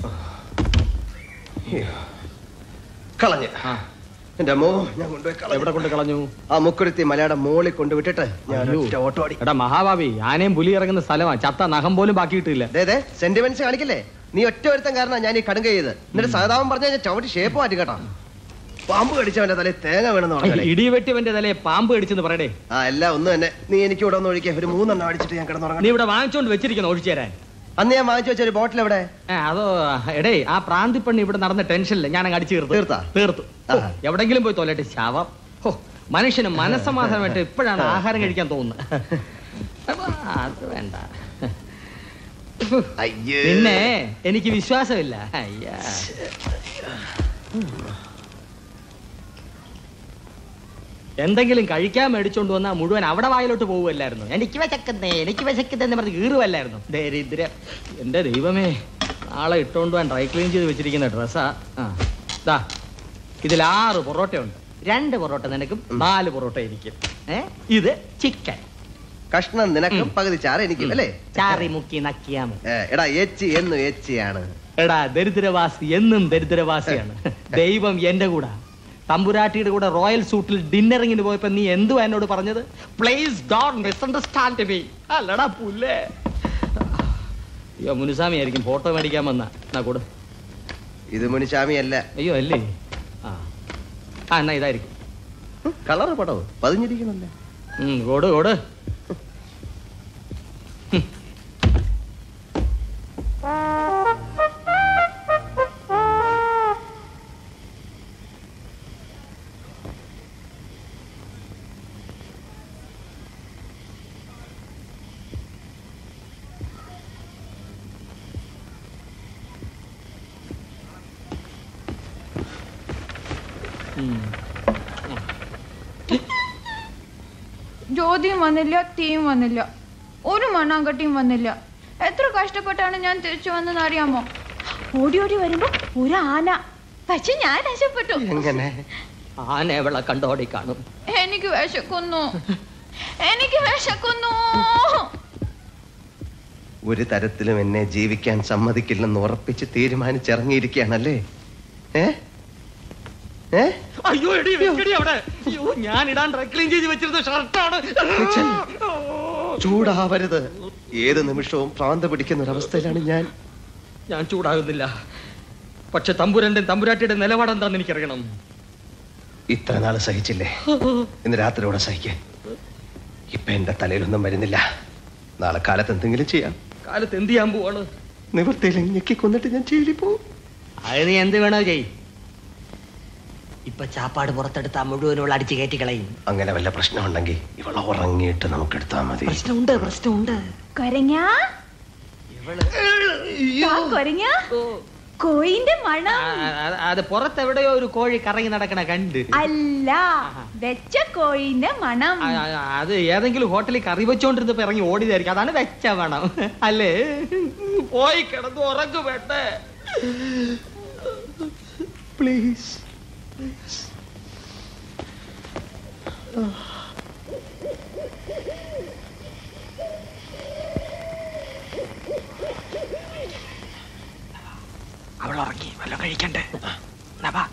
കളഞ്ഞ് എന്റെ അമ്മോ ഞാൻ കൊണ്ടുപോയി കളഞ്ഞു. എവിടെ കൊണ്ട് കളഞ്ഞു ആ മുക്കുരുത്തി മലയുടെ മോളിൽ കൊണ്ടുവിട്ടിട്ട് ഞാൻ അയ്യോ. ഒറ്റ ഓട്ടോ ഓടി എടാ മഹാഭാവി ആനയും പുലി ഇറങ്ങുന്ന സ്ഥലമാ ചത്ത നഖം പോലും ബാക്കി കിട്ടില്ല അതെ സെന്റിമെന്റ്സ് കാണിക്കല്ലേ നീ ഒറ്റ ഒരുത്തൻ കാരണം ഞാൻ ഈ കടുങ്ക ചെയ്ത് എന്നിട്ട് സഹതാപം പറഞ്ഞ ഞാൻ ചവിട്ടി ഷേപ്പ് മാറ്റി കേട്ടോ പാമ്പ് കടിച്ചവന്റെ തലയിൽ തേങ്ങ വേണമെന്ന് പറഞ്ഞല്ലേ ഇടി വെട്ടിവന്റെ തലയെ പാമ്പ് കടിച്ചെന്ന് പറയടേ ആ എല്ലാം ഒന്ന് തന്നെ നീ എനിക്ക് ഇവിടെ ഒന്ന് ഒഴിക്കുക ഒരു മൂന്നെണ്ണം അടിച്ചിട്ട് ഞാൻ കിടന്നുറങ്ങാം നീ ഇവിടെ വാങ്ങിച്ചോണ്ട് വെച്ചിരിക്കണം ഒഴിച്ചു തരാൻ അന്ന് ഞാൻ വാങ്ങിച്ചു വെച്ച ഒരു ബോട്ടിൽ എവിടെ ഏ, അതോ എടേ ആ പ്രാന്തിപ്പണ്ണി ഇവിടെ നടന്ന ടെൻഷനില്ല ഞാൻ അങ്ങ് അടിച്ചു തീർത്തു തീർത്താ? തീർത്തു ഓ, ആഹാ. എവിടെങ്കിലും പോയി തോലട്ടെ ശവം ഹോ മനുഷ്യന് മനസ്സമാധാനമായിട്ട് ഇപ്പോഴാണ് ആഹാരം കഴിക്കാൻ തോന്നുന്നത് അപ്പൊ അത് വേണ്ട അയ്യേ പിന്നെ എനിക്ക് വിശ്വാസമില്ല അയ്യാ എന്തെങ്കിലും കഴിക്കാൻ മേടിച്ചോണ്ട് വന്നാൽ മുഴുവൻ അവിടെ വായിലോട്ട് പോകുമല്ലായിരുന്നു എനിക്ക് വിശക്കുന്നേ എനിക്ക് വിശക്കുന്നേ എന്ന് പറഞ്ഞ് കീറുമല്ലായിരുന്നു ദരിദ്രം എന്റെ ദൈവമേ നാളെ ഇട്ടോണ്ട് പോകാൻ ഡ്രൈ ക്ലീൻ ചെയ്ത് വെച്ചിരിക്കുന്ന ഡ്രസ്സാ ആ ദാ ഇതിൽ ആറ് പൊറോട്ടയുണ്ട് രണ്ട് പൊറോട്ട നിനക്കും നാല് പൊറോട്ട ഇരിക്കും ഏ ഇത് ചിക്കൻ കഷ്ണം നിനക്കും പകുതി ചാറ് എനിക്കും അല്ലേ ചാറി മുക്കി നക്കിയാ മതി ഏ, എടാ എച്ചി എന്നും എച്ചിയാണ് എടാ ദരിദ്രവാസി എന്നും ദരിദ്രവാസിയാണ് ദൈവം എന്റെ കൂടെ തമ്പുരാട്ടിയുടെ കൂടെ റോയൽ സൂട്ടിൽ ഡിന്നറിങ്ങിന് പോയപ്പോ നീ എന്തുവാ എന്നോട് പറഞ്ഞത് പ്ലീസ് ഡോൺ മിസ്അണ്ടർസ്റ്റാൻഡ് മീ അല്ലടാ പുല്ലേ അയ്യോ മുനുസ്വാമി ആയിരിക്കും ഫോട്ടോ മേടിക്കാൻ വന്ന എന്നാ കൂടെ ഇത് മുനിശാമി അല്ല അയ്യോ അല്ലേ ആ ആ എന്നാ ഇതായിരിക്കും കളറ് പടവ് പതിഞ്ഞിരിക്കണല്ലേ ഉം, കോട് കോട് ഉം. ജ്യോതിയും വന്നില്ല തീയും വന്നില്ല ഒരു മണ്ണാങ്കട്ടിയും വന്നില്ല എത്ര കഷ്ടപ്പെട്ടാണ് ഞാൻ തിരിച്ചു വന്നെന്ന് അറിയാമോ ഓടി ഓടി വരുമ്പോ ഒരു ആന പക്ഷെ ഞാൻ രക്ഷപ്പെട്ടു എങ്ങനെ ആന എവളെ കണ്ടോടി കാണും എനിക്ക് വിശക്കുന്നു എനിക്ക് വിശക്കുന്നു ഒരു തരത്തിലും എന്നെ ജീവിക്കാൻ സമ്മതിക്കില്ലെന്ന് ഉറപ്പിച്ച് തീരുമാനിച്ചിറങ്ങിയിരിക്കുകയാണല്ലേ ഏ ഏ അയ്യോ എടി വെക്കടി അവിടെ അയ്യോ ഞാൻ ഇടാൻ ഡ്രൈ ക്ലീൻ ചെയ്ത് വെച്ചിരുന്ന ഷർട്ടാണ് ചൂടാവരുത് ഏത് നിമിഷവും ഭ്രാന്ത് പിടിക്കുന്ന ഒരവസ്ഥയിലാണ് ഞാൻ ഞാൻ ചൂടാകുന്നില്ല പക്ഷെ തമ്പുരന്റെ തമ്പുരാട്ടിയുടെ നിലപാടെന്താന്ന് എനിക്കറിയണം ഇത്ര നാള് സഹിച്ചില്ലേ ഇന്ന് രാത്രിയോടെ സഹിക്കേ ഇപ്പൊ എന്റെ തലയിലൊന്നും വരുന്നില്ല നാളെ കാലത്ത് എന്തെങ്കിലും ചെയ്യാം കാലത്ത് എന്ത് ചെയ്യാൻ പോവാണ് നിവൃത്തിയിൽ ഞെക്കി കൊന്നിട്ട് ഞാൻ ജയിലിൽ പോവും അത് നീ എന്ത് വേണോ ചെയ് ഇപ്പൊ ചാപ്പാട് പുറത്തെടുത്താ മുഴുവനുള്ള അടിച്ച് കയറ്റി കളയും അങ്ങനെ വല്ല പ്രശ്നം ഉണ്ടെങ്കിൽ ഇവളെ ഉറങ്ങിയിട്ട് നമുക്ക് എടുത്താൽ മതി പ്രശ്നമുണ്ട് പ്രശ്നമുണ്ട് കൊരങ്ങ കൊരങ്ങ കോയിന്റെ മണം അത് പുറത്തെവിടെയോ ഒരു കോഴി കറങ്ങി നടക്കണ കണ്ട് അല്ല വെച്ച കോയിന്റെ മണം ആ, ആ, അത് ഏതെങ്കിലും ഹോട്ടലിൽ കറി വെച്ചോണ്ടിരുന്നപ്പോ ഇറങ്ങി ഓടിയതായിരിക്കും അതാണ് വെച്ച വേണം അല്ലേ പോയി കിടന്ന് ഉറങ്ങു വേണ്ടേ പ്ലീസ് അവൾ ഉറങ്ങി വല്ലതും കഴിക്കണ്ടേ എന്നാ വാ.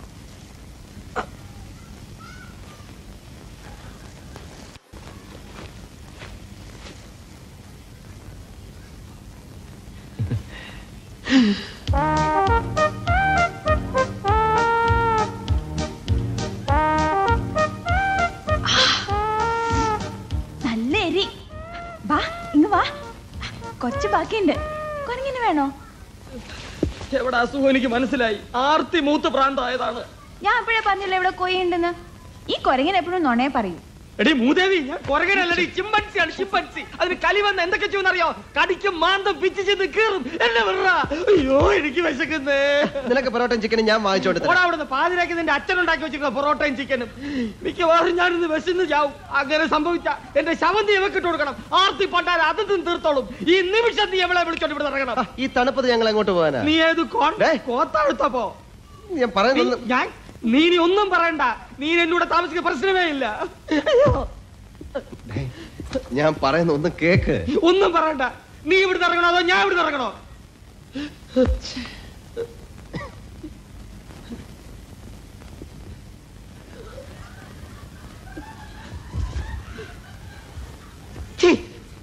നല്ല എരി വാ ഇങ്ങ് വാ കൊച്ചു ബാക്കിയുണ്ട് കൊരങ്ങിന് വേണോ എവിടെ അസുഖം എനിക്ക് മനസ്സിലായി ആർത്തി മൂത്ത് പ്രാന്തായതാണ് ഞാൻ എപ്പോഴേ പറഞ്ഞില്ല ഇവിടെ കോയി ഉണ്ടെന്ന് ഈ കൊരങ്ങൻ എപ്പോഴും നുണയെ പറയൂ എടി മൂദേവി ഞാൻ കുറകനല്ലടി ചിമ്പൻസിയാണ് ചിമ്പൻസി അതിന് കലി വന്ന് എന്തൊക്കെ ചെയ്യുമെന്നറിയോ കടിക്കും മാന്തം പിച്ച് ചെന്ന് കീറും എന്നെ വിടറ അയ്യോ എനിക്ക് വിശക്കുന്നേ നിനക്ക് പൊറോട്ടയും ചിക്കനും ഞാൻ വാങ്ങിച്ചോണ്ട് ഓടാ തരാം അവിടുന്ന് പാതിരാക്കി നിന്റെ അച്ഛൻ ഉണ്ടാക്കി വെച്ചിരിക്കുന്ന പൊറോട്ടയും ചിക്കനും മിക്കവാറും ഞാനിന്ന് വിശന്ന് ചാവും അങ്ങനെ സംഭവിച്ച എന്റെ ശവം നീ ഇവക്കിട്ട് കൊടുക്കണം ആർത്തി പണ്ടാൽ അത് നിന്ന് തീർത്തോളും ഈ നിമിഷം നീ എവളെ വിളിച്ചോണ്ട് ഇവിടെ ഇറങ്ങണം ഈ തണുപ്പത് ഞങ്ങൾ എങ്ങോട്ട് പോകാനാ നീ ഏത് കോൺ ഡേ. കോത്താഴ്ത്തപ്പോ ഞാൻ പറയുന്നത് നീ- ഞാൻ നീ ഇനി ഒന്നും പറയണ്ട നീ എന്നൂടെ താമസിക്കുന്ന പ്രശ്നമേ ഇല്ല അയ്യോ ഡേയ്, ഞാൻ പറയുന്ന ഒന്ന് കേക്ക് ഒന്നും പറയണ്ട നീ ഇവിടുന്ന് ഇറങ്ങണോ അതോ ഞാൻ ഇവിടുന്ന് ഇറങ്ങണോ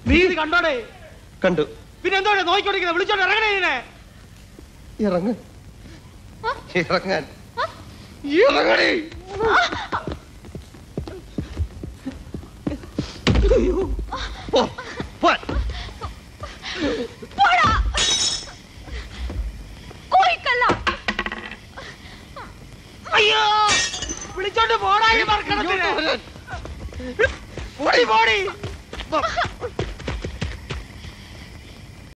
നീ ഇത് കണ്ടോടെ കണ്ടു പിന്നെ എന്തോടെ നോക്കിക്കൊണ്ടിരിക്കുന്നത് വിളിച്ചോണ്ട് ഇറങ്ങണേ ഇതിനെ ഇറങ്ങ് ഇറങ്ങാൻ ഇറങ്ങണേ പോ, പോ. പോടാ കോഴിക്കള്ള അയ്യോ വിളിച്ചോണ്ട് പോടാ ഈ മറക്കണത്തിന് ഇങ്ങോട്ട് വരാൻ. പോടി പോടി പോ.